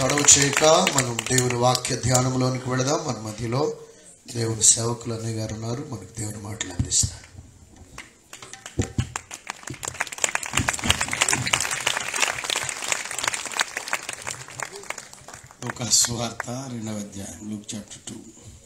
తడవు చేయక మనం దేవుని వాక్య ధ్యానంలోనికి వెళదాం మన మధ్యలో దేవుని సేవకులు అన్నయ్య గారు ఉన్నారు మనకు దేవుని మాటలు అందిస్తారు ఒక స్వార్త రెండవ అధ్యాయం లూక్ చాప్టర్ టూ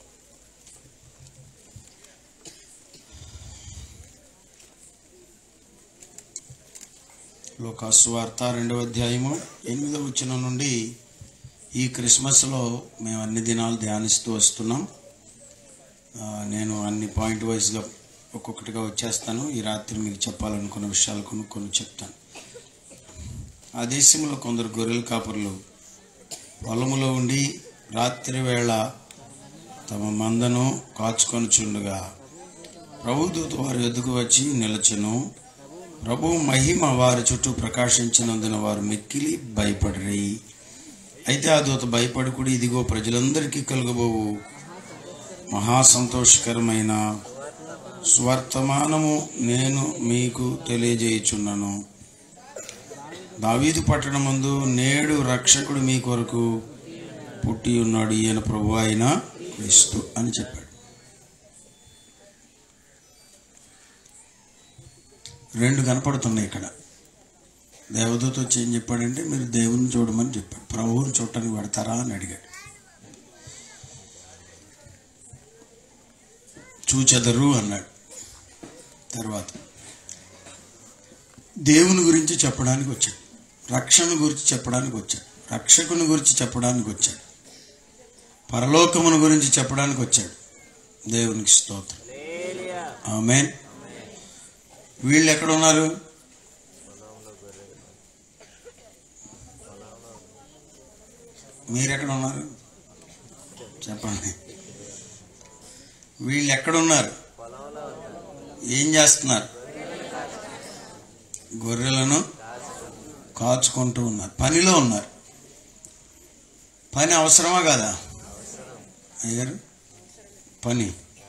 లోక స్వార్త రెండవ అధ్యాయము ఎనిమిదవ వచ్చిన నుండి ఈ క్రిస్మస్లో మేము అన్ని దినాలు ధ్యానిస్తూ వస్తున్నాం ఆ, నేను అన్ని పాయింట్ వైజ్గా ఒక్కొక్కటిగా వచ్చేస్తాను ఈ రాత్రి మీకు చెప్పాలనుకున్న విషయాలు కొన్ని కొన్ని చెప్తాను ఆ దేశంలో కొందరు గొర్రెల కాపరులు పొలములో ఉండి రాత్రి వేళ తమ మందను కాచుకొనుచుండగా ప్రభుదూత వారి ఎదుగు వచ్చి నిలచెను ప్రభు మహిమ వారి చుట్టూ ప్రకాశించినందున వారు మిక్కిలి భయపడిరి అయితే ఆ దూత భయపడుకుడి ఇదిగో ప్రజలందరికీ కలుగబోవు మహా సంతోషకరమైన స్వర్తమానము నేను మీకు తెలియజేయుచున్నాను దావీదు పట్టణమందు నేడు రక్షకుడు మీ కొరకు పుట్టి ఉన్నాడు ఈయన ప్రభు అయిన క్రీస్తు అని చెప్పాడు రెండు కనపడుతున్నాయి ఇక్కడ దేవదూత వచ్చి ఏం చెప్పాడంటే మీరు దేవుని చూడమని చెప్పాడు ప్రభువుని చూడటానికి పెడతారా అని అడిగాడు చూచెదరు అన్నాడు తర్వాత దేవుని గురించి చెప్పడానికి వచ్చాడు రక్షణ గురించి చెప్పడానికి వచ్చాడు రక్షకుని గురించి చెప్పడానికి వచ్చాడు పరలోకమును గురించి చెప్పడానికి వచ్చాడు దేవునికి స్తోత్రం ఆమెన్ వీళ్ళు ఎక్కడ ఉన్నారు మీరు ఎక్కడ ఉన్నారు చెప్పండి వీళ్ళు ఎక్కడ ఉన్నారు ఏం చేస్తున్నారు గొర్రెలను కాచుకుంటూ ఉన్నారు పనిలో ఉన్నారు పని అవసరమా కాదా అయ్యారు పని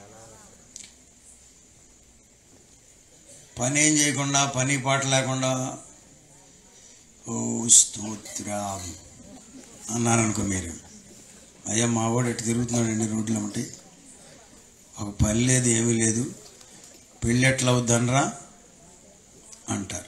పని ఏం చేయకుండా పని పాట లేకుండా ఓ స్తోత్రం అన్నారనుకో మీరు అయ్యా మావాడు ఎటు తిరుగుతున్నాడండి రోడ్లు అమ్మటి ఒక పని లేదు ఏమీ లేదు పెళ్ళి ఎట్లా అవుద్దనరా అంటారు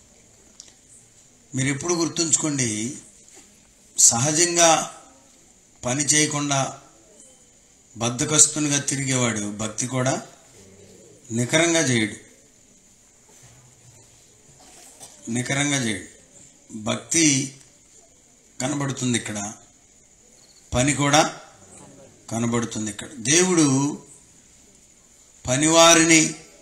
మీరు ఎప్పుడు గుర్తుంచుకోండి సహజంగా పని చేయకుండా బద్ధకస్తునిగా తిరిగేవాడు భక్తి కూడా నికరంగా చేయడు నికరంగా చేయడు భక్తి కనబడుతుంది ఇక్కడ పని కూడా కనబడుతుంది ఇక్కడ దేవుడు పనివారిని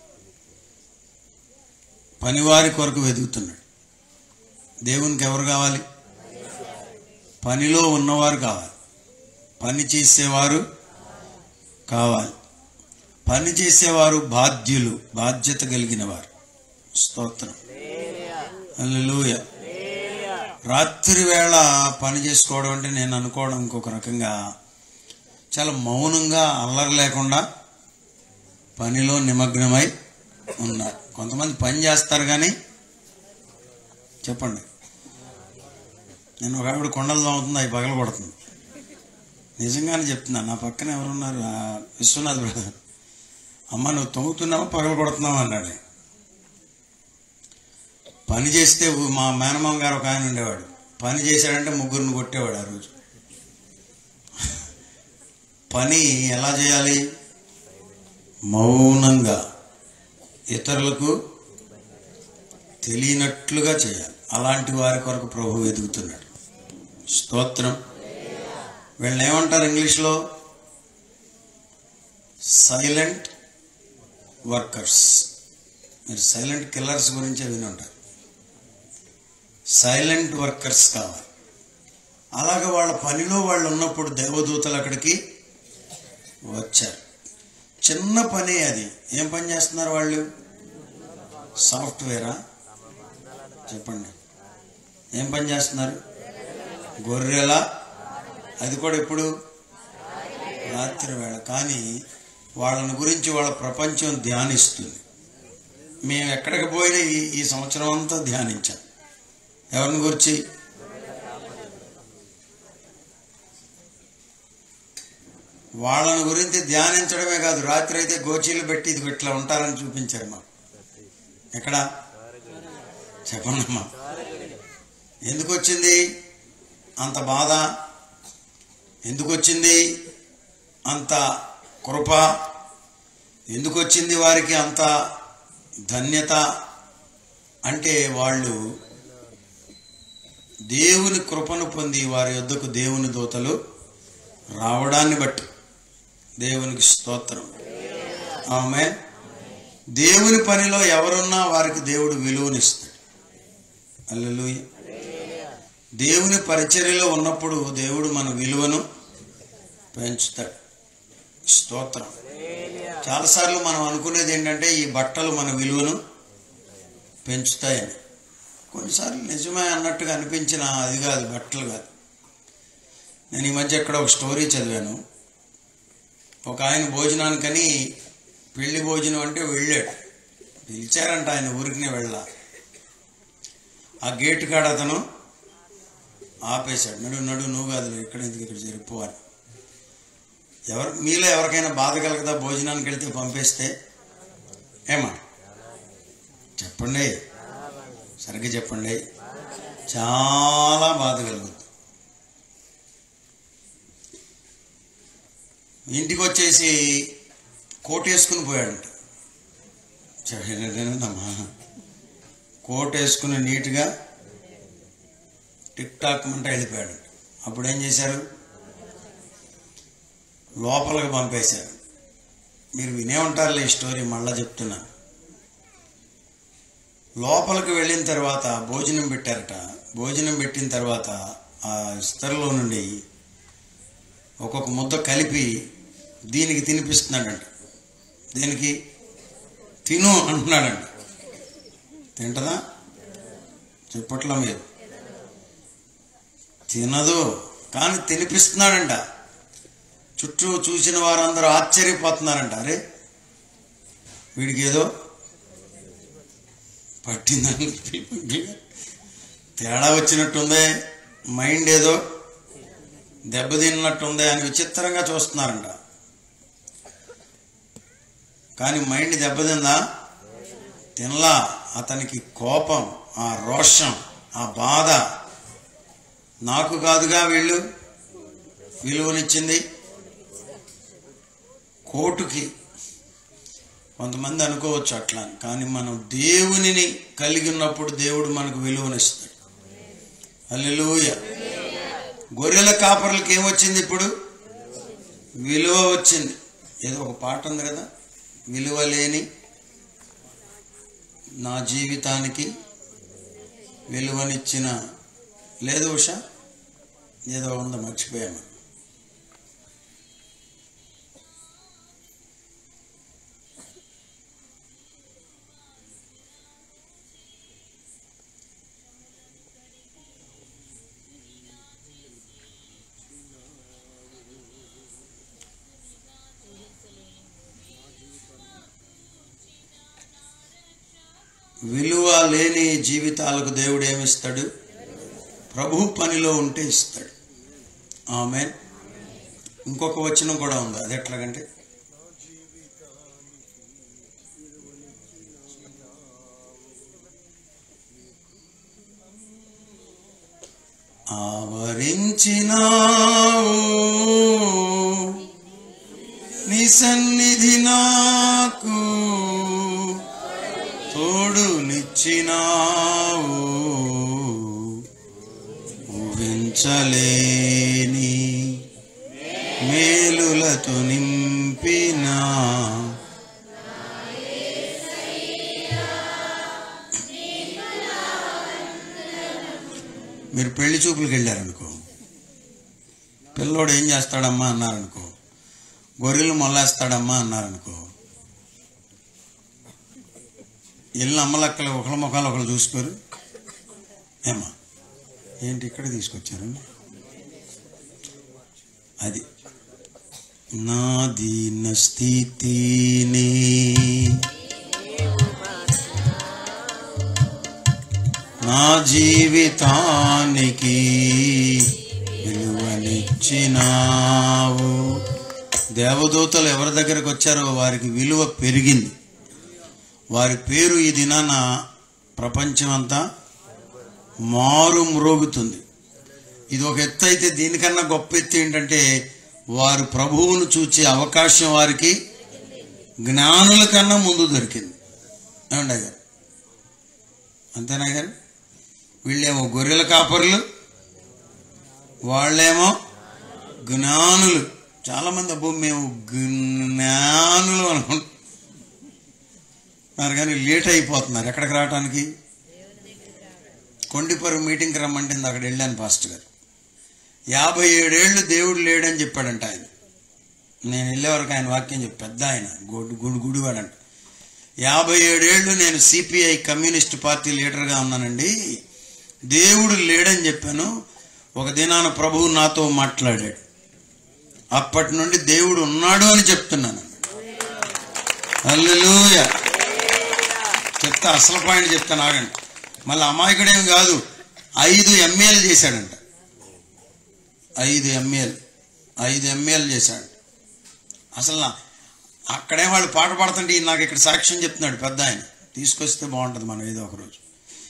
పనివారి కొరకు వెతుకుతున్నాడు దేవునికి ఎవరు కావాలి పనిలో ఉన్నవారు కావాలి పని చేసేవారు కావాలి పని చేసేవారు బాధ్యులు బాధ్యత కలిగిన వారు స్తోత్రం హల్లెలూయా రాత్రి వేళ పని చేసుకోవడం అంటే నేను అనుకోవడం ఇంకొక రకంగా చాలా మౌనంగా అల్లరి లేకుండా పనిలో నిమగ్నమై ఉన్నారు కొంతమంది పని చేస్తారు కానీ చెప్పండి నేను ఒక ఆవిడ కొండలు తోముతుంది అవి పగల కొడుతుంది నిజంగానే చెప్తున్నాను నా పక్కన ఎవరున్నారు ఆ విశ్వనాథ్ బ్రదర్ అమ్మ నువ్వు తొమ్ముతున్నావా పగల కొడుతున్నావా అన్నాడు ఆయన. పని చేస్తే ఊ- మా మేనమామ గారు ఒక ఆయన ఉండేవాడు పని చేశాడంటే ముగ్గురిని కొట్టేవాడు ఆ రోజు పని ఎలా చేయాలి మౌనంగా ఇతరులకు తెలియనట్లుగా చేయాలి అలాంటి వారి కొరకు ప్రభు వెతుకుతున్నాడు స్తోత్రం వీళ్ళని ఏమంటారు ఇంగ్లీష్లో సైలెంట్ వర్కర్స్ మీరు సైలెంట్ కిల్లర్స్ గురించే విని ఉంటారు సైలెంట్ వర్కర్స్ కావాలి అలాగే వాళ్ళ పనిలో వాళ్ళు ఉన్నప్పుడు దేవదూతలు అక్కడికి వచ్చారు చిన్న పని అది ఏం పని చేస్తున్నారు వాళ్ళు సాఫ్ట్వేరా చెప్పండి ఏం పని చేస్తున్నారు గొర్రెల అది కూడా ఎప్పుడు రాత్రి వేళ కానీ వాళ్ళని గురించి వాళ్ళ ప్రపంచం ధ్యానిస్తుంది మేము ఎక్కడికి పోయినా ఈ ఈ సంవత్సరం అంతా ధ్యానించాం ఎవరిని గురించి వాళ్ళని గురించి ధ్యానించడమే కాదు రాత్రి అయితే గోచీలు పెట్టి ఇది ఇట్లా ఉంటారని చూపించారు మాకు ఎక్కడ చెప్పండమ్మా ఎందుకు వచ్చింది అంత బాధ ఎందుకు వచ్చింది అంత కృప ఎందుకు వచ్చింది వారికి అంత ధన్యత అంటే వాళ్ళు దేవుని కృపను పొంది వారి యొద్దకు దేవుని దూతలు రావడాన్ని బట్టి దేవునికి స్తోత్రం ఆమె దేవుని పనిలో ఎవరున్నా వారికి దేవుడు విలువనిస్తాడు అల్లెలుయ దేవుని పరిచర్యలో ఉన్నప్పుడు దేవుడు మన విలువను పెంచుతాడు స్తోత్రం చాలాసార్లు మనం అనుకునేది ఏంటంటే ఈ బట్టలు మన విలువను పెంచుతాయని కొన్నిసార్లు నిజమే అన్నట్టుగా అనిపించిన అది కాదు బట్టలు కాదు నేను ఈ మధ్య ఎక్కడ ఒక స్టోరీ చదివాను ఒక ఆయన భోజనానికని పెళ్లి భోజనం అంటే వెళ్ళాడు పిలిచారంట ఆయన ఊరికినే వెళ్ళా ఆ గేటు కాడ అతను ఆపేశాడు నడు నడు నువ్వు కాదు ఇక్కడ ఎందుకు ఇక్కడ జరిపో అని ఎవరు మీలో ఎవరికైనా బాధ కలగదా భోజనానికి వెళ్తే పంపేస్తే ఏమా చెప్పండి సరిగ్గా చెప్పండి చాలా బాధ కలుగుతుంది ఇంటికి వచ్చేసి కోట్ వేసుకుని పోయాడంట చెప్పమ్మా కోట్ వేసుకుని నీట్గా టిక్ టాక్ మంట వెళ్ళిపోయాడు అప్పుడు ఏం చేశారు లోపలికి పంపేశారు మీరు వినే ఉంటారులే ఈ స్టోరీ మళ్ళా చెప్తున్నాను లోపలికి వెళ్ళిన తర్వాత భోజనం పెట్టారట భోజనం పెట్టిన తర్వాత ఆ ఇస్తరులో నుండి ఒక్కొక్క ముద్ద కలిపి దీనికి తినిపిస్తున్నాడంట దీనికి తిను అంటున్నాడంట తింటదా చెప్పట్లా మీరు తినదు కానీ తినిపిస్తున్నాడంట చుట్టూ చూసిన వారందరూ ఆశ్చర్యపోతున్నారంట అరే వీడికి ఏదో పట్టిందని తేడా వచ్చినట్టుందే మైండ్ ఏదో దెబ్బతిన్నట్టుందే అని విచిత్రంగా చూస్తున్నారంట కానీ మైండ్ దెబ్బతిందా తినలా అతనికి కోపం ఆ రోషం ఆ బాధ నాకు కాదుగా వీళ్ళు విలువనిచ్చింది కోటుకి కొంతమంది అనుకోవచ్చు అట్లా అని. కానీ మనం దేవునిని కలిగి ఉన్నప్పుడు దేవుడు మనకు విలువనిస్తాడు అల్లెలూయ గొర్రెల కాపర్లకి ఏమొచ్చింది ఇప్పుడు విలువ వచ్చింది ఏదో ఒక పాట ఉంది కదా విలువ లేని నా జీవితానికి విలువనిచ్చిన లేదు ఉషా ఏదో ఉందో మర్చిపోయాము విలువ లేని జీవితాలకు దేవుడు ఏమిస్తాడు ప్రభు పనిలో ఉంటే ఇస్తాడు ఆమె ఇంకొక వచనం కూడా ఉంది అది ఎట్లాగంటే ఆవరించినావు నీ సన్నిధి నాకు తోడు నిచ్చినావు ఊహించలేని మేలులతో నింపిన మీరు పెళ్లి చూపులకు వెళ్ళారనుకో పిల్లోడు ఏం చేస్తాడమ్మా అన్నారనుకో గొర్రెలు మొల్లేస్తాడమ్మా అన్నారనుకో ఇల్లు అమ్మలక్కలు ఒకళ్ళ ముఖాలు ఒకళ్ళు చూసుకోరు ఏమ్మా ఏంటి ఇక్కడ తీసుకొచ్చారు అది నా దీన స్థితిని నా జీవితానికి విలువనిచ్చినావు దేవదూతలు ఎవరి దగ్గరకు వచ్చారో వారికి విలువ పెరిగింది వారి పేరు ఈ దినాన ప్రపంచమంతా మారు మ్రోగుతుంది ఇది ఒక ఎత్తు అయితే దీనికన్నా గొప్ప ఎత్తు ఏంటంటే వారు ప్రభువును చూచే అవకాశం వారికి జ్ఞానుల కన్నా ముందు దొరికింది ఏమండి గారు అంతేనా గారు వీళ్ళేమో గొర్రెల కాపరులు వాళ్ళేమో జ్ఞానులు చాలామంది అబ్బో మేము జ్ఞానులు అనుకుంటున్నారు కానీ లేట్ అయిపోతున్నారు ఎక్కడికి రావడానికి కొండిపరు మీటింగ్కి రమ్మంటే ఇందాక అక్కడ వెళ్ళాను పాస్టర్ గారు యాభై ఏడేళ్ళు దేవుడు లేడని చెప్పాడంట ఆయన నేను వెళ్ళే వరకు ఆయన వాక్యం చెప్పి పెద్ద ఆయన గుడి గుడి గుడివాడంట యాభై ఏడేళ్ళు నేను సిపిఐ కమ్యూనిస్ట్ పార్టీ లీడర్గా ఉన్నానండి దేవుడు లేడని చెప్పాను ఒక దినాన ప్రభువు నాతో మాట్లాడాడు అప్పటి నుండి దేవుడు ఉన్నాడు అని చెప్తున్నాను హల్లెలూయ చెప్తా అసలు పాయింట్ చెప్తాను ఆగండి మళ్ళీ అమాయకుడేం కాదు ఐదు ఎంఏలు చేశాడంట ఐదు ఎంఏలు ఐదు ఎంఏలు చేశాడు అసలు నా అక్కడే వాళ్ళు పాట పాడుతుంటే ఈయన నాకు ఇక్కడ సాక్ష్యం చెప్తున్నాడు పెద్ద ఆయన తీసుకొస్తే బాగుంటుంది మనం ఏదో ఒక రోజు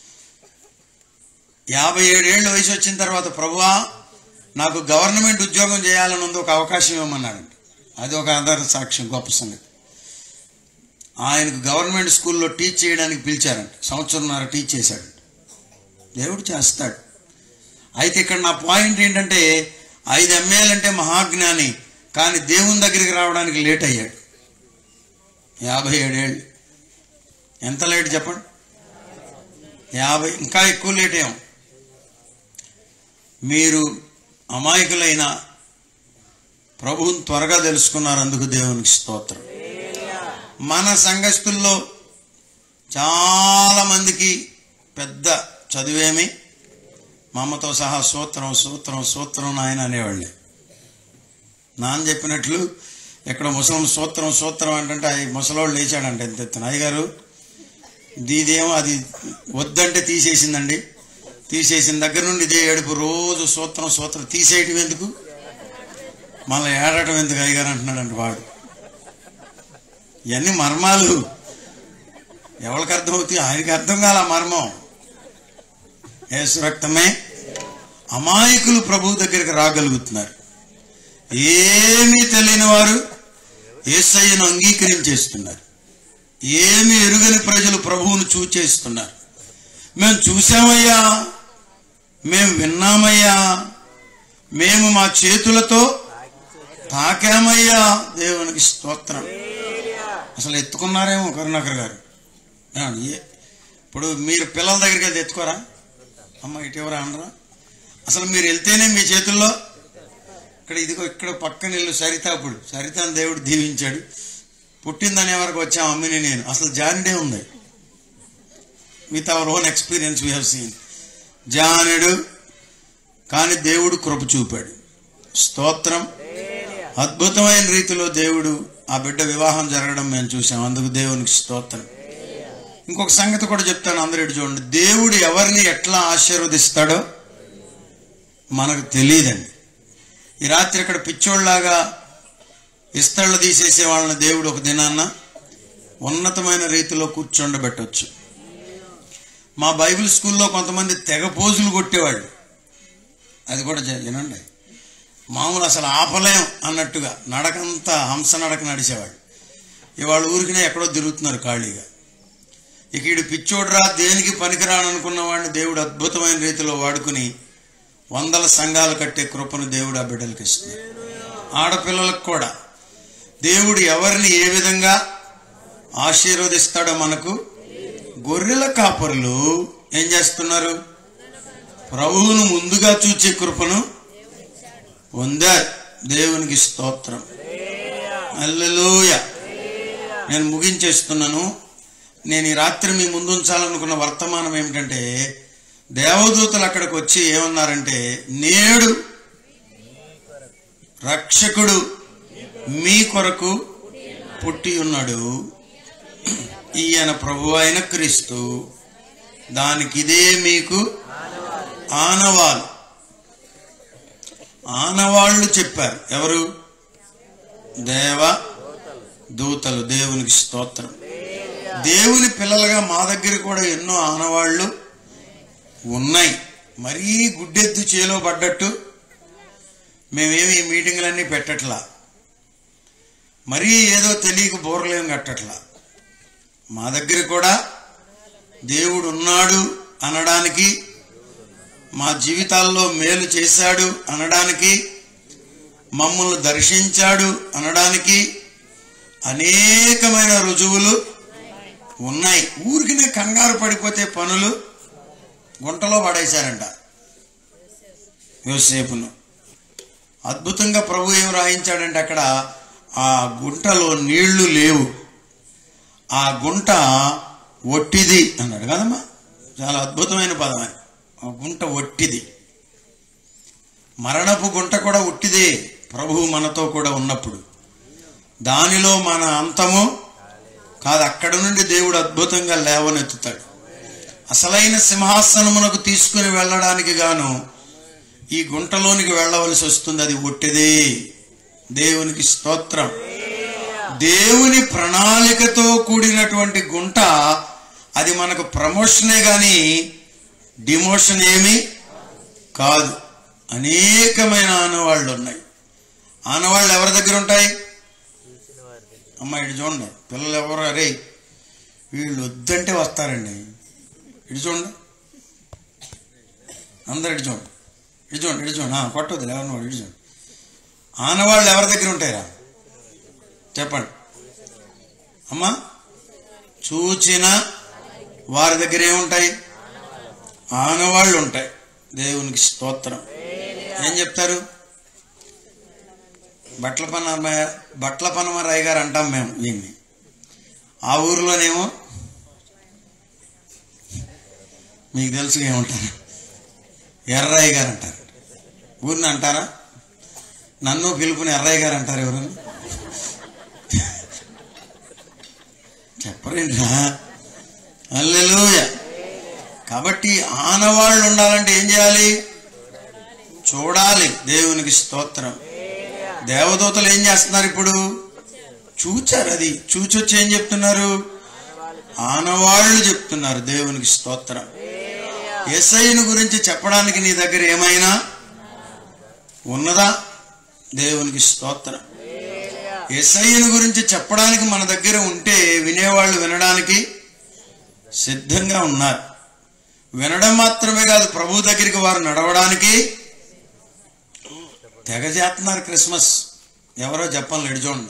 యాభై ఏడేళ్ళు వయసు వచ్చిన తర్వాత ప్రభువా నాకు గవర్నమెంట్ ఉద్యోగం చేయాలని ఉంది ఒక అవకాశం ఇవ్వమన్నాడంట అది ఒక ఆధార సాక్ష్యం గొప్ప సంగతి ఆయనకు గవర్నమెంట్ స్కూల్లో టీచ్ చేయడానికి పిలిచారంట సంవత్సరంన్నర టీచ్ చేశాడంట దేవుడు చేస్తాడు అయితే ఇక్కడ నా పాయింట్ ఏంటంటే ఐదు ఎంఏలంటే మహాజ్ఞాని కానీ దేవుని దగ్గరికి రావడానికి లేట్ అయ్యాడు యాభై ఏడేళ్ళు ఎంత లేట్ చెప్పండి యాభై ఇంకా ఎక్కువ లేట్ ఏం మీరు అమాయకులైన ప్రభువుని త్వరగా తెలుసుకున్నారు అందుకు దేవునికి స్తోత్రం మన సంఘస్థుల్లో చాలా మందికి పెద్ద చదివేమి మా అమ్మతో సహా సూత్రం సూత్రం సూత్రం నాయన అనేవాళ్ళే నాన్న చెప్పినట్లు ఇక్కడ ముసలం సూత్రం సూత్రం అంటే ఆ ముసలోళ్ళు లేచాడంట ఎంత ఎత్తున అయ్యగారు దీదేమో అది వద్దంటే తీసేసిందండి తీసేసిన దగ్గర నుండి ఇదే ఏడుపు రోజు సూత్రం సూత్రం తీసేయటం ఎందుకు మళ్ళీ ఏడటం ఎందుకు అయ్యగారు అంటున్నాడంట వాడు ఇవన్నీ మర్మాలు ఎవరికి అర్థమవుతాయి ఆయనకి అర్థం కాల మర్మం యేసు రక్తమే అమాయకులు ప్రభు దగ్గరికి రాగలుగుతున్నారు ఏమీ తెలియని వారు ఏసయ్యను అంగీకరించేస్తున్నారు ఏమి ఎరుగని ప్రజలు ప్రభువును చూచేస్తున్నారు మేము చూసామయ్యా మేము విన్నామయ్యా మేము మా చేతులతో తాకామయ్యా దేవునికి స్తోత్రం అసలు ఎత్తుకున్నారేమో కరుణాకర్ గారు ఏమండి? ఏ- ఇప్పుడు మీరు పిల్లల దగ్గరికి వెళ్తే ఎత్తుకోరా అమ్మ ఇటు ఎవరా అనరా అసలు మీరు వెళ్తేనే మీ చేతుల్లో ఇక్కడ ఇదిగో ఇక్కడ పక్కన ఇల్లు సరిత అప్పుడు సరితని దేవుడు దీవించాడు పుట్టిందనే వరకు వచ్చాం అమ్మిని నేను అసలు జానుడే ఉంది with our own experience we have seen జానుడు కానీ దేవుడు కృప చూపాడు స్తోత్రం అద్భుతమైన రీతిలో దేవుడు ఆ బిడ్డ వివాహం జరగడం మేము చూసాం అందుకు దేవునికి స్తోత్రం ఇంకొక సంగతి కూడా చెప్తాను అందరూ ఇటు చూడండి దేవుడు ఎవరిని ఎట్లా ఆశీర్వదిస్తాడో మనకు తెలియదండి ఈ రాత్రి ఇక్కడ పిచ్చోళ్ళలాగా ఇస్తళ్ళు తీసేసే వాళ్ళని దేవుడు ఒక దినాన్న ఉన్నతమైన రీతిలో కూర్చోండబెట్టవచ్చు మా బైబిల్ స్కూల్లో కొంతమంది తెగ పోజులు కొట్టేవాళ్ళు అది కూడా జ- వినండి మామూలు అసలు ఆపలేం అన్నట్టుగా నడకంతా హంస నడక నడిచేవాడు ఇవాళ ఊరికినే ఎక్కడో తిరుగుతున్నారు ఖాళీగా ఇక ఈడు పిచ్చోడ్రా దేనికి పనికిరాను అనుకున్న వాడిని దేవుడు అద్భుతమైన రీతిలో వాడుకుని వందల సంఘాలు కట్టే కృపను దేవుడు ఆ బిడ్డలకు ఇస్తుంది ఆడపిల్లలకు కూడా దేవుడు ఎవరిని ఏ విధంగా ఆశీర్వదిస్తాడో మనకు గొర్రెల కాపరులు ఏం చేస్తున్నారు ప్రభువును ముందుగా చూచే కృపను పొందారు దేవునికి స్తోత్రం అల్లెలూయ నేను ముగించేస్తున్నాను నేను ఈ రాత్రి మీ ముందు ఉంచాలనుకున్న వర్తమానం ఏమిటంటే దేవదూతలు అక్కడికి వచ్చి ఏమన్నారంటే నేడు రక్షకుడు మీ కొరకు పుట్టి ఉన్నాడు ఈయన ప్రభు అయిన క్రీస్తు దానికి ఇదే మీకు ఆనవాలు ఆనవాళ్ళు చెప్పారు ఎవరు దేవ దూతలు దేవునికి స్తోత్రం దేవుని పిల్లలుగా మా దగ్గర కూడా ఎన్నో ఆనవాళ్ళు ఉన్నాయి మరీ గుడ్డెద్దు చేలో పడ్డట్టు మేమేమి ఈ మీటింగులన్నీ పెట్టట్లా మరీ ఏదో తెలియక బోర్లేం కట్టట్లా మా దగ్గర కూడా దేవుడు ఉన్నాడు అనడానికి మా జీవితాల్లో మేలు చేశాడు అనడానికి మమ్మల్ని దర్శించాడు అనడానికి అనేకమైన రుజువులు ఉన్నాయి ఊరికినే కంగారు పడిపోతే పనులు గుంటలో పడేశారంట యోసేపును అద్భుతంగా ప్రభు ఏం రాయించాడంటే అక్కడ ఆ గుంటలో నీళ్లు లేవు ఆ గుంట ఒట్టిది అన్నాడు కదమ్మా చాలా అద్భుతమైన పదం అది ఆ గుంట ఒట్టిది మరణపు గుంట కూడా ఒట్టిదే ప్రభువు మనతో కూడా ఉన్నప్పుడు దానిలో మన అంతము కాదు అక్కడ నుండి దేవుడు అద్భుతంగా లేవనెత్తుతాడు అసలైన సింహాసనమునకు తీసుకుని వెళ్ళడానికి గాను ఈ గుంటలోనికి వెళ్ళవలసి వస్తుంది అది ఒట్టిదే దేవునికి స్తోత్రం దేవుని ప్రణాళికతో కూడినటువంటి గుంట అది మనకు ప్రమోషనే గాని డిమోషన్ ఏమి కాదు అనేకమైన ఆనవాళ్ళు ఉన్నాయి ఆనవాళ్ళు ఎవరి దగ్గర ఉంటాయి అమ్మ ఇటు చూడండి పిల్లలు ఎవరు అరే వీళ్ళు వద్దంటే వస్తారండి ఇటు చూడండి అందరు ఇటు చూడండి ఇటు చూడండి ఇటు చూడండి ఆ, కొట్టొద్దు ఎవరిని ఇటు చూడండి ఆనవాళ్ళు ఎవరి దగ్గర ఉంటాయిరా చెప్పండి అమ్మా చూచిన వారి దగ్గర ఏముంటాయి ఆనవాళ్ళు ఉంటాయి దేవునికి స్తోత్రం ఏం చెప్తారు బట్ల పనమయ్య బట్ల పనమరాయ్ గారు అంటాం మేము దీన్ని ఆ ఊరిలోనేమో మీకు తెలుసు ఏమంటారు ఎర్రయ్య గారు అంటారు ఊరిని అంటారా నన్ను పిలుపుని ఎర్రయ్య గారు అంటారు ఎవరు చెప్పరేంట్రా అల్లెలూయ కాబట్టి ఆనవాళ్ళు ఉండాలంటే ఏం చేయాలి చూడాలి దేవునికి స్తోత్రం దేవదూతలు ఏం చేస్తున్నారు ఇప్పుడు చూచారు అది చూచొచ్చి ఏం చెప్తున్నారు ఆనవాళ్ళు చెప్తున్నారు దేవునికి స్తోత్రం ఎస్ఐని గురించి చెప్పడానికి నీ దగ్గర ఏమైనా ఉన్నదా దేవునికి స్తోత్రం ఎస్ఐని గురించి చెప్పడానికి మన దగ్గర ఉంటే వినేవాళ్ళు వినడానికి సిద్ధంగా ఉన్నారు వినడం మాత్రమే కాదు ప్రభు దగ్గరికి వారు నడవడానికి తెగ చేస్తున్నారు క్రిస్మస్ ఎవరో చెప్పాలి ఎడు చూడండి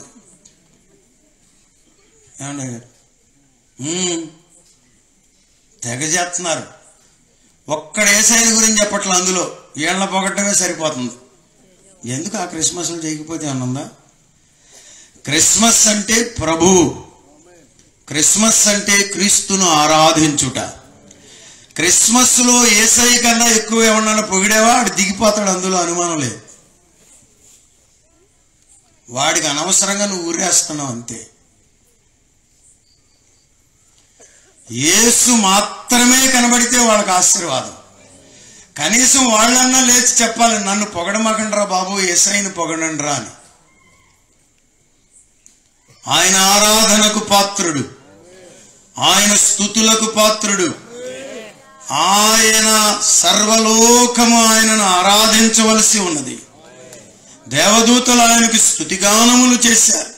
ఏమండి ఉమ్, తెగ చేస్తున్నారు ఒక్కడ ఏసైన గురించి చెప్పట్లే అందులో ఏళ్ళ పొగట్టమే సరిపోతుంది ఎందుకు ఆ క్రిస్మస్లు చేయకపోతే ఏమన్నా క్రిస్మస్ అంటే ప్రభు క్రిస్మస్ అంటే క్రీస్తును ఆరాధించుట క్రిస్మస్ లో ఏసై కన్నా ఎక్కువ ఏమన్నా పొగిడేవా వాడు దిగిపోతాడు అందులో అనుమానం లేదు వాడికి అనవసరంగా నువ్వు ఊరేస్తున్నావు అంతే యేసు మాత్రమే కనబడితే వాళ్ళకి ఆశీర్వాదం కనీసం వాళ్ళన్నా లేచి చెప్పాలి నన్ను పొగడమాకండ్రా బాబు ఏసైని పొగడండ్రా అని ఆయన ఆరాధనకు పాత్రుడు ఆయన స్థుతులకు పాత్రుడు ఆయన సర్వలోకము ఆయనను ఆరాధించవలసి ఉన్నది దేవదూతలు ఆయనకి స్థుతిగానములు చేశారు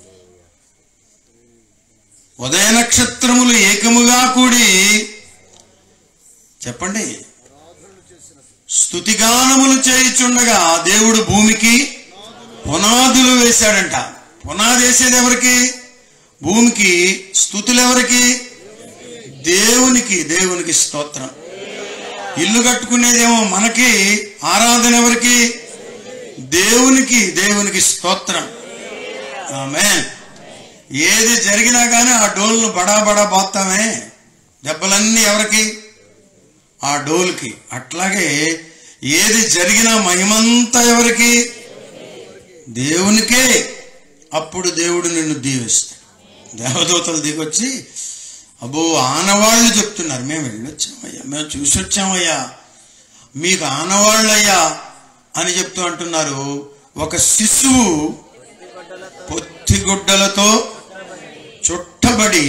ఉదయ నక్షత్రములు ఏకముగా కూడి చెప్పండి స్థుతిగానములు చేయుచుండగా దేవుడు భూమికి పునాదులు వేశాడంట పునాది వేసేది ఎవరికి భూమికి స్థుతులు ఎవరికి దేవునికి దేవునికి స్తోత్రం ఇల్లు కట్టుకునేదేమో మనకి ఆరాధన ఎవరికి దేవునికి దేవునికి స్తోత్రం ఆమె ఏది జరిగినా కానీ ఆ డోల్ను బడా బడా పోతామే దెబ్బలన్నీ ఎవరికి ఆ డోల్కి అట్లాగే ఏది జరిగినా మహిమంతా ఎవరికి దేవునికే అప్పుడు దేవుడు నిన్ను దీవిస్తాడు దేవదూతలు దిగొచ్చి అబ్బో ఆనవాళ్ళు చెప్తున్నారు మేము వెళ్ళొచ్చామయ్యా మేము చూసి వచ్చామయ్యా మీకు ఆనవాళ్ళయ్యా అని చెప్తూ అంటున్నారు ఒక శిశువు పొత్తి గుడ్డలతో చుట్టబడి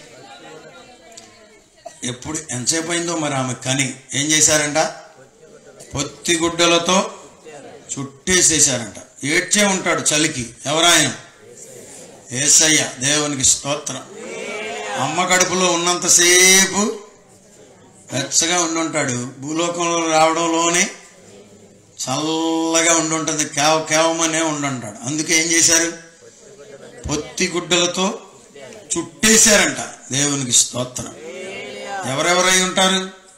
ఎప్పుడు ఎంతసేపు అయిందో మరి ఆమె కని ఏం చేశారంట పొత్తి గుడ్డలతో చుట్టేసేశారంట ఏడ్చే ఉంటాడు చలికి ఎవరాయన ఏసయ్య దేవునికి స్తోత్రం అమ్మ కడుపులో ఉన్నంతసేపు వెచ్చగా ఉండుంటాడు భూలోకంలో రావడంలోనే చల్లగా ఉండుంటుంది కేవ కేవమనే ఉండుంటాడు అందుకే ఏం చేశారు పొత్తి గుడ్డలతో చుట్టేశారంట దేవునికి స్తోత్రం ఎవరెవరై ఉంటారు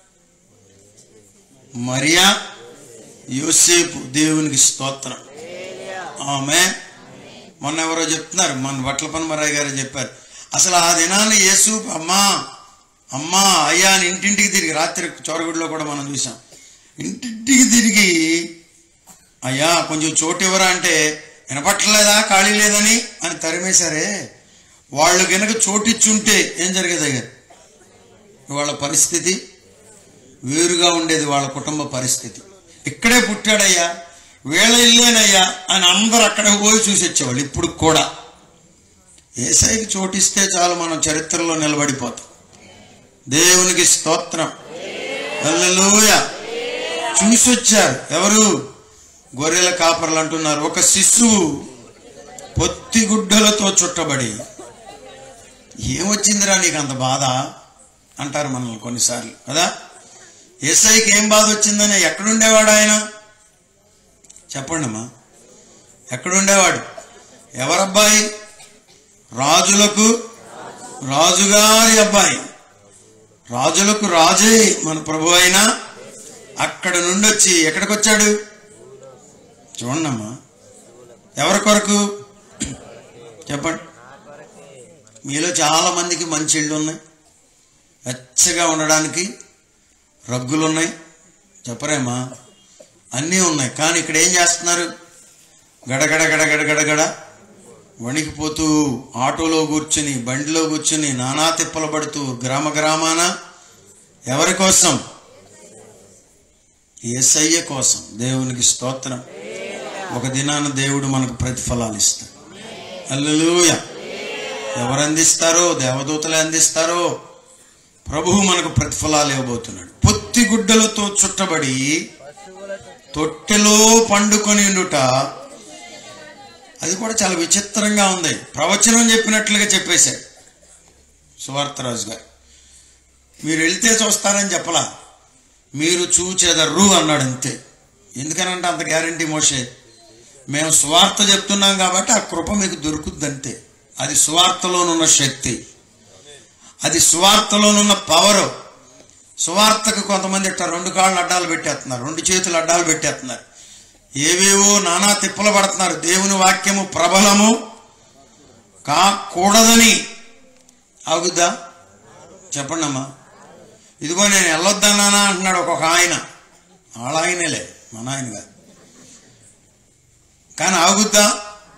మరియా యోసేపు దేవునికి స్తోత్రం ఆమె మొన్న ఎవరో చెప్తున్నారు మన బట్ల పనమరాయ్ గారు చెప్పారు అసలు ఆ దినాన్ని యేసు అమ్మా అమ్మా అయ్యా అని ఇంటింటికి తిరిగి రాత్రి చోరగుడిలో కూడా మనం చూసాం ఇంటింటికి తిరిగి అయ్యా కొంచెం చోటు ఇవ్వరా అంటే వినపట్టలేదా ఖాళీ లేదని అని తరిమేశారే వాళ్ళు కనుక చోటిచ్చుంటే ఏం జరిగేది అయ్యా వాళ్ళ పరిస్థితి వేరుగా ఉండేది వాళ్ళ కుటుంబ పరిస్థితి ఇక్కడే పుట్టాడయ్యా వీళ్ళ ఇల్లేనయ్యా అని అందరు అక్కడ పోయి చూసి వచ్చేవాళ్ళు ఇప్పుడు కూడా ఏసైకి చోటిస్తే చాలు మనం చరిత్రలో నిలబడిపోతాం దేవునికి స్తోత్రం హల్లెలూయ చూసి వచ్చారు ఎవరు గొర్రెల కాపర్లు అంటున్నారు ఒక శిశువు పొత్తి గుడ్డలతో చుట్టబడి ఏమొచ్చిందిరా నీకు అంత బాధ అంటారు మనల్ని కొన్నిసార్లు కదా ఏసైకి ఏం బాధ వచ్చిందని ఎక్కడుండేవాడు ఆయన చెప్పండి అమ్మా ఎక్కడుండేవాడు ఎవరబ్బాయి రాజులకు రాజుగారి అబ్బాయి రాజులకు రాజే మన ప్రభు అయినా అక్కడ నుండి వచ్చి ఎక్కడికి వచ్చాడు చూడండి అమ్మా ఎవరి కొరకు చెప్పండి మీలో చాలా మందికి మంచి ఇళ్ళు ఉన్నాయి వెచ్చగా ఉండడానికి రగ్గులు ఉన్నాయి చెప్పరేమా అన్నీ ఉన్నాయి కానీ ఇక్కడ ఏం చేస్తున్నారు గడగడ గడగడ గడగడ వణికిపోతూ ఆటోలో కూర్చుని బండిలో కూర్చుని నానా తిప్పలు పడుతూ గ్రామ గ్రామాన ఎవరి కోసం ఏసయ్య కోసం దేవునికి స్తోత్రం ఒక దినాన దేవుడు మనకు ప్రతిఫలాలు ఇస్తాడు అల్లెలూయ ఎవరు అందిస్తారో దేవదూతలే అందిస్తారో ప్రభువు మనకు ప్రతిఫలాలు ఇవ్వబోతున్నాడు పొత్తి గుడ్డలతో చుట్టబడి తొట్టెలో పండుకొని ఉండుట అది కూడా చాలా విచిత్రంగా ఉంది ప్రవచనం చెప్పినట్లుగా చెప్పేశాడు సువార్తరాజు గారు మీరు వెళ్తే చూస్తారని చెప్పలా మీరు చూచెదర్రు అన్నాడు అంతే ఎందుకనంటే అంత గ్యారంటీ మోసే మేము సువార్త చెప్తున్నాం కాబట్టి ఆ కృప మీకు దొరుకుద్దంతే అది సువార్తలోనున్న శక్తి అది సువార్తలోనున్న పవరు సువార్తకు కొంతమంది ఇట్లా రెండు కాళ్ళు అడ్డాలు పెట్టేస్తున్నారు రెండు చేతులు అడ్డాలు పెట్టేస్తున్నారు ఏవేవో నానా తిప్పలు పడుతున్నారు దేవుని వాక్యము ప్రబలము కాకూడదని ఆగుద్దా చెప్పండి అమ్మా ఇదిగో నేను వెళ్ళొద్దన్నానా అంటున్నాడు ఒక్కొక్క ఆయన వాళ్ళ ఆయనేలే మన ఆయన కాదు కానీ ఆగుద్దా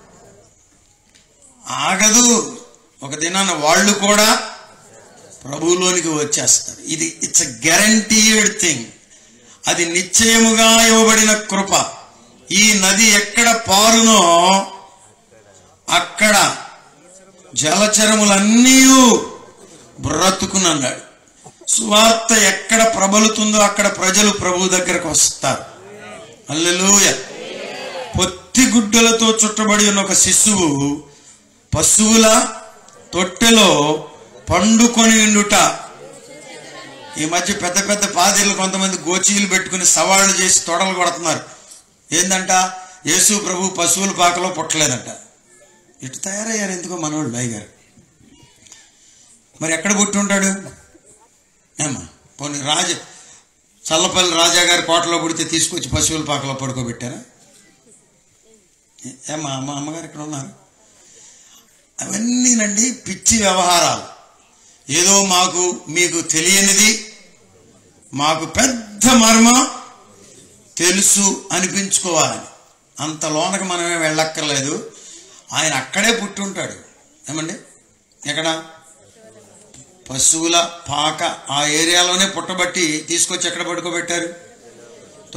ఆగదు ఒక దినాన వాళ్ళు కూడా ప్రభువులోనికి వచ్చేస్తారు ఇది ఇట్స్ అ గ్యారంటీడ్ థింగ్ అది నిశ్చయముగా ఇవ్వబడిన కృప ఈ నది ఎక్కడ పారునో అక్కడ జలచరములన్నీ బ్రతుకునన్నాడు సువార్త ఎక్కడ ప్రబలుతుందో అక్కడ ప్రజలు ప్రభు దగ్గరకు వస్తారు అల్లెలూయ పొత్తి గుడ్డలతో చుట్టబడి ఉన్న ఒక శిశువు పశువుల తొట్టెలో పండుకొని ఉండుట ఈ మధ్య పెద్ద పెద్ద పాదిర్లు కొంతమంది గోచీలు పెట్టుకుని సవాళ్లు చేసి తొడలు కొడుతున్నారు ఏందంట యేసు ప్రభు పశువుల పాకలో పుట్టలేదంట ఇటు తయారయ్యారు ఎందుకో మనోళ్ళు అయ్యారు మరి ఎక్కడ పుట్టి ఉంటాడు ఏమా పోనీ రాజ చల్లపల్లి రాజా గారి కోటలో పుడితే తీసుకొచ్చి పశువుల పాకలో పడుకోబెట్టారా ఏ- ఏమ్మా అమ్మ అమ్మగారు ఇక్కడ ఉన్నారు అవన్నీనండి పిచ్చి వ్యవహారాలు ఏదో మాకు మీకు తెలియనిది మాకు పెద్ద మర్మం తెలుసు అనిపించుకోవాలని అంత లోనకి మనమే వెళ్ళక్కర్లేదు ఆయన అక్కడే పుట్టి ఉంటాడు ఏమండి ఎక్కడ పశువుల పాక ఆ ఏరియాలోనే పుట్టబట్టి తీసుకొచ్చి ఎక్కడ పడుకోబెట్టారు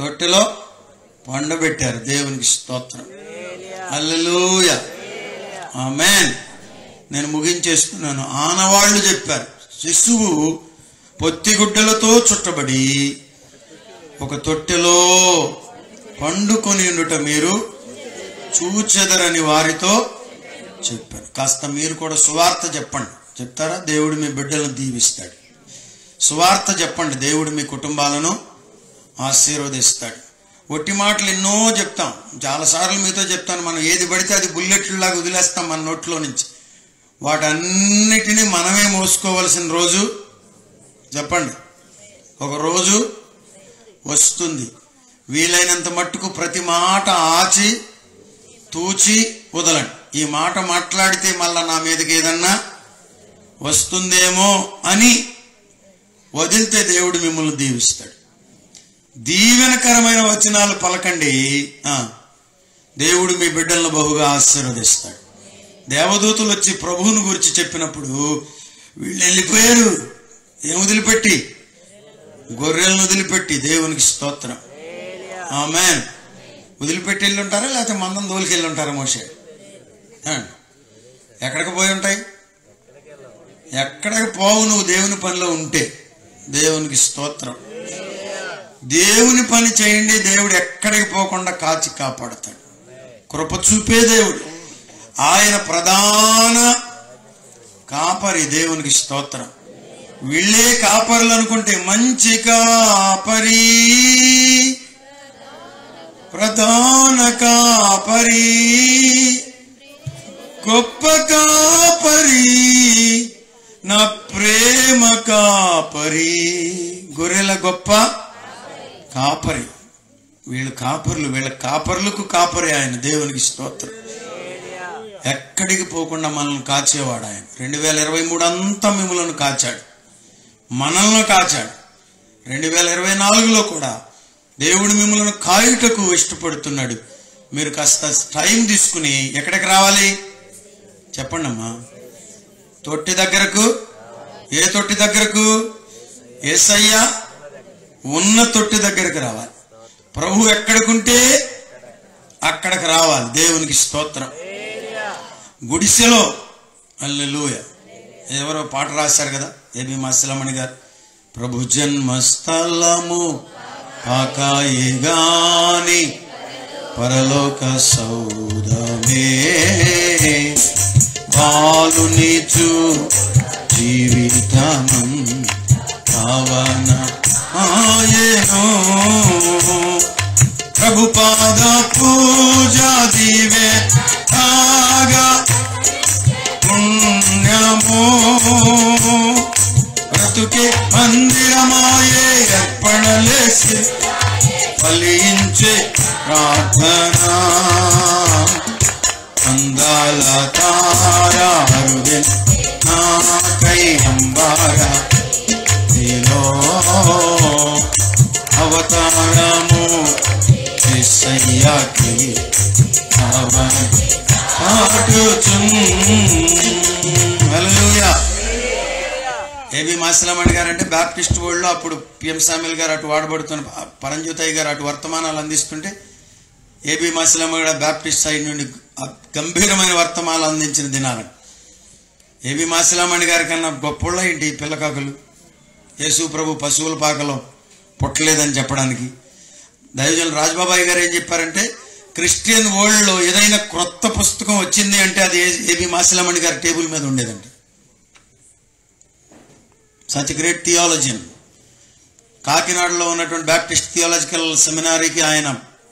తొట్టెలో పండబెట్టారు దేవునికి స్తోత్రం అల్లెలూయ ఆమెన్ నేను ముగించేస్తున్నాను ఆనవాళ్లు చెప్పారు శిశువు పొత్తిగుడ్డలతో చుట్టబడి ఒక తొట్టెలో పండుకొని ఉండుట మీరు చూచెదరని వారితో చెప్పాను కాస్త మీరు కూడా సువార్త చెప్పండి చెప్తారా దేవుడు మీ బిడ్డలను దీవిస్తాడు సువార్త చెప్పండి దేవుడు మీ కుటుంబాలను ఆశీర్వదిస్తాడు ఒట్టి మాటలు ఎన్నో చెప్తాం చాలాసార్లు మీతో చెప్తాను మనం ఏది పడితే అది బుల్లెట్లలాగా వదిలేస్తాం మన నోట్లో నుంచి వాటన్నిటినీ మనమే మోసుకోవలసిన రోజు చెప్పండి ఒక రోజు వస్తుంది వీలైనంత మట్టుకు ప్రతి మాట ఆచి తూచి వదలండి ఈ మాట మాట్లాడితే మళ్ళా నా మీదకి ఏదన్నా వస్తుందేమో అని వదిలితే దేవుడు మిమ్మల్ని దీవిస్తాడు దీవెనకరమైన వచనాలు పలకండి ఆ, దేవుడు మీ బిడ్డలను బహుగా ఆశీర్వదిస్తాడు దేవదూతలు వచ్చి ప్రభువుని గురించి చెప్పినప్పుడు వీళ్ళు వెళ్ళిపోయారు ఏం వదిలిపెట్టి గొర్రెలను వదిలిపెట్టి దేవునికి స్తోత్రం ఆమె వదిలిపెట్టి వెళ్ళి ఉంటారా లేకపోతే మందం దోలికి వెళ్ళి ఉంటారా మోసే ఆ, ఎక్కడికి పోయి ఉంటాయి ఎక్కడికి పోవు నువ్వు దేవుని పనిలో ఉంటే దేవునికి స్తోత్రం దేవుని పని చేయండి దేవుడు ఎక్కడికి పోకుండా కాచి కాపాడతాడు కృప చూపే దేవుడు ఆయన ప్రధాన కాపరి దేవునికి స్తోత్రం వీళ్ళే కాపరులు అనుకుంటే మంచి కాపరి ప్రధాన కాపరి గొప్ప కాపరి నా ప్రేమ కాపరి గొర్రెల గొప్ప కాపరి వీళ్ళు కాపర్లు వీళ్ళ కాపర్లకు కాపరి ఆయన దేవునికి స్తోత్రం ఎక్కడికి పోకుండా మనల్ని కాచేవాడు ఆయన రెండు వేల ఇరవై మూడు అంతా మిమ్మల్ని కాచాడు మనల్ని కాచాడు రెండు వేల ఇరవై నాలుగులో కూడా దేవుడు మిమ్మల్ని కాయుటకు ఇష్టపడుతున్నాడు మీరు కాస్త టైం తీసుకుని ఎక్కడికి రావాలి చెప్పండి అమ్మా తొట్టి దగ్గరకు ఏ తొట్టి దగ్గరకు ఏసయ్యా ఉన్న తొట్టి దగ్గరకు రావాలి ప్రభు ఎక్కడికుంటే అక్కడికి రావాలి దేవునికి స్తోత్రం గుడిసెలో అల్లెలూయ ఎవరో పాట రాశారు కదా ఏబి మాసిలమణి గారు ప్రభు జన్మస్థలము పాకాయే గాని పరలోక సౌదమే బాలునిచు జీవితమం పవన ఆయనో ప్రభు పాద పూజ దివే ఆగా పుణ్యమో బ్రతుకే మందిరమాయే అర్పణలేసి ఫలించే ప్రార్థన అందాల తారా హృదయం నాకై అంబార నీలో అవతారము ఎస్సయ్యాకి అవని ఏబి మాసిలమణి గారు అంటే బ్యాప్టిస్ట్ వరల్డ్లో అప్పుడు పిఎం సామిల్ గారు అటు వాడబడుతున్న పరంజ్యోతయ్య గారు అటు వర్తమానాలు అందిస్తుంటే ఏబి మాసిలమ్మ గారు బ్యాప్టిస్ట్ సైడ్ నుండి గంభీరమైన వర్తమానాలు అందించిన దినాలు ఏబి మాసిలమణి గారి కన్నా గొప్పోళ్ళ ఏంటి ఈ పిల్లకాకులు యేసు ప్రభు పశువుల పాకలో పుట్టలేదని చెప్పడానికి దైవజనులు రాజబాబాయ్ గారు ఏం చెప్పారంటే క్రిస్టియన్ వరల్డ్లో ఏదైనా క్రొత్త పుస్తకం వచ్చింది అంటే అది ఏబి మాసిలమణి గారి టేబుల్ మీద ఉండేదండి సచ్ గ్రేట్ థియాలజియన్ కాకినాడలో ఉన్నటువంటి బ్యాప్టిస్ట్ థియాలజికల్ సెమినారీకి ఆయన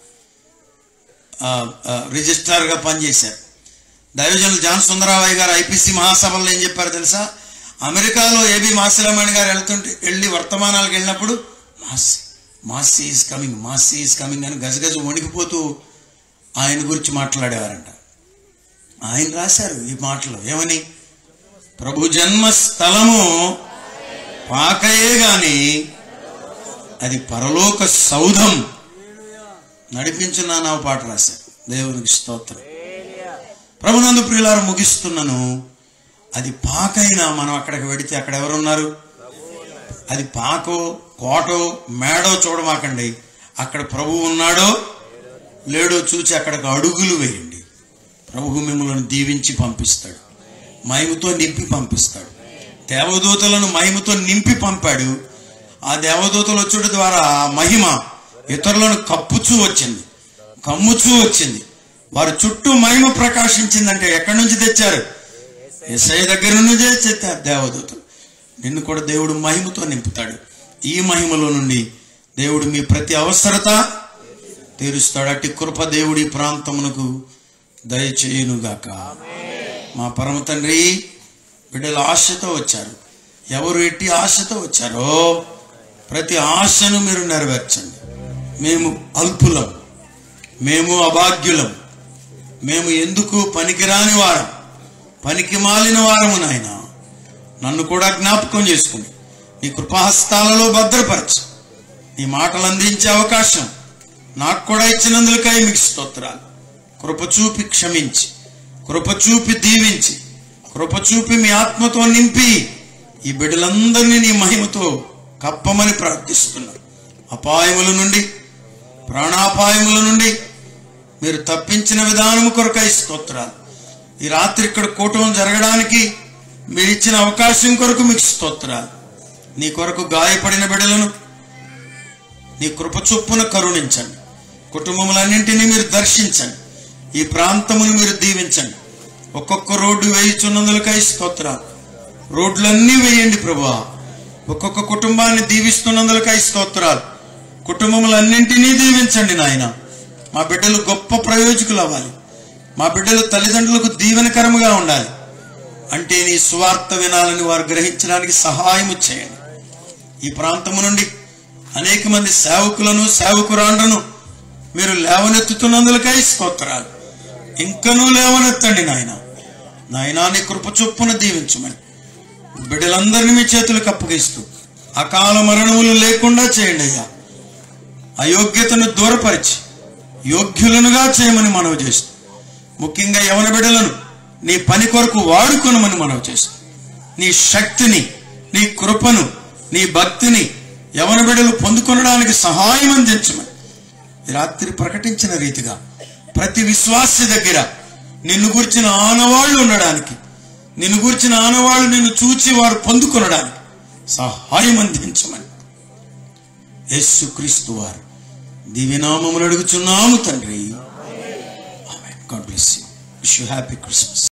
ఆ, ఆ, రిజిస్ట్రార్గా పనిచేశారు దైవజనులు జాన్ సుందరరావయ్య గారు ఐపీసీ మహాసభల్లో ఏం చెప్పారు తెలుసా అమెరికాలో ఏబి మాసిలమణి గారు వెళ్తుంటే వెళ్ళి వర్తమానాలకు వెళ్ళినప్పుడు మాసి మాసి ఈజ్ కమింగ్ మాసి ఈజ్ కమింగ్ అని గజగజ వణికిపోతూ ఆయన గురించి మాట్లాడేవారంట ఆయన రాశారు ఈ మాటలు ఏమని ప్రభు జన్మ స్థలము పాకయే గాని అది పరలోక సౌధం నడిపించిన నా పాట రాశారు దేవునికి స్తోత్రం ప్రభునందు ప్రియులారు ముగిస్తున్నాను అది పాకైనా మనం అక్కడికి వెడితే అక్కడ ఎవరున్నారు అది పాకో కోటో మేడో చూడమాకండి అక్కడ ప్రభు ఉన్నాడో లేడో చూచి అక్కడికి అడుగులు వేయండి ప్రభు మిమ్మల్ని దీవించి పంపిస్తాడు మహిమతో నింపి పంపిస్తాడు దేవదూతలను మహిమతో నింపి పంపాడు ఆ దేవదూతలు వచ్చుట ద్వారా ఆ మహిమ ఇతరులను కప్పుచూ వచ్చింది కమ్ముచూ వచ్చింది వారి చుట్టూ మహిమ ప్రకాశించిందంటే ఎక్కడి నుంచి తెచ్చారు ఎస్ఐ దగ్గర నుంచే తెచ్చారు దేవదూతలు నిన్ను కూడా దేవుడు మహిమతో నింపుతాడు ఈ మహిమలో నుండి దేవుడు మీ ప్రతి అవసరత తీరుస్తాడు అట్టి కృప దేవుడి ప్రాంతమునకు దయచేయునుగాక మా పరమ తండ్రి బిడ్డలు ఆశతో వచ్చారు ఎవరు ఎట్టి ఆశతో వచ్చారో ప్రతి ఆశను మీరు నెరవేర్చండి మేము అల్పులం మేము అభాగ్యులం మేము ఎందుకు పనికిరాని వారం పనికి మాలిన వారము నాయన నన్ను కూడా జ్ఞాపకం చేసుకోండి నీ కృపాహస్తాలలో భద్రపరచు నీ మాటలు అందించే అవకాశం నాకు కూడా ఇచ్చినందులకై మీకు స్తోత్రాలు కృప చూపి క్షమించి కృప చూపి దీవించి కృప చూపి మీ ఆత్మతో నింపి ఈ బిడ్డలందరినీ నీ మహిమతో కప్పమని ప్రార్థిస్తున్నాను అపాయముల నుండి ప్రాణాపాయముల నుండి మీరు తప్పించిన విధానము కొరకై స్తోత్రాలు ఈ రాత్రి ఇక్కడ కూటం జరగడానికి మీరు ఇచ్చిన అవకాశం కొరకు మీకు స్తోత్రాలు నీ కొరకు గాయపడిన బిడ్డలను నీ కృప చొప్పున కరుణించండి కుటుంబములన్నింటినీ మీరు దర్శించండి ఈ ప్రాంతమును మీరు దీవించండి ఒక్కొక్క రోడ్డు వేయుచున్నందులకై స్తోత్రాలు రోడ్లన్నీ వేయండి ప్రభువా ఒక్కొక్క కుటుంబాన్ని దీవిస్తున్నందులకై స్తోత్రాలు కుటుంబములన్నింటినీ దీవించండి నాయన మా బిడ్డలు గొప్ప ప్రయోజకులు అవ్వాలి మా బిడ్డలు తల్లిదండ్రులకు దీవెనకరముగా ఉండాలి అంటే నీ స్వార్థ వినాలని వారు గ్రహించడానికి సహాయము చేయండి ఈ ప్రాంతము నుండి అనేక మంది సేవకులను సేవకురాండ్రను మీరు లేవనెత్తుతున్నందులకై స్తోత్రాలు ఇంకనూ లేవనెత్తండి నాయన నాయనా నీ కృప చొప్పున దీవించమని బిడ్డలందరినీ మీ చేతులకు అప్పగిస్తూ అకాల మరణములు లేకుండా చేయండి అయ్యా అయోగ్యతను దూరపరిచి యోగ్యులనుగా చేయమని మనవి చేస్తూ ముఖ్యంగా యవన బిడ్డలను నీ పని కొరకు వాడుకొనమని మనవి చేస్తూ నీ శక్తిని నీ కృపను నీ భక్తిని యవన బిడ్డలు పొందుకొనడానికి సహాయం అందించమని ఈ రాత్రి ప్రకటించిన రీతిగా ప్రతి విశ్వాసి దగ్గర నిన్ను గురించిన ఆనవాళ్లు ఉండడానికి నిన్ను గురించిన ఆనవాళ్లు నిన్ను చూచి వారు పొందుకొనడానికి సహాయం అందించమని యేసుక్రీస్తు వారు దివ్యనామములు అడుగుచున్నాము తండ్రి God bless you wish you happy Christmas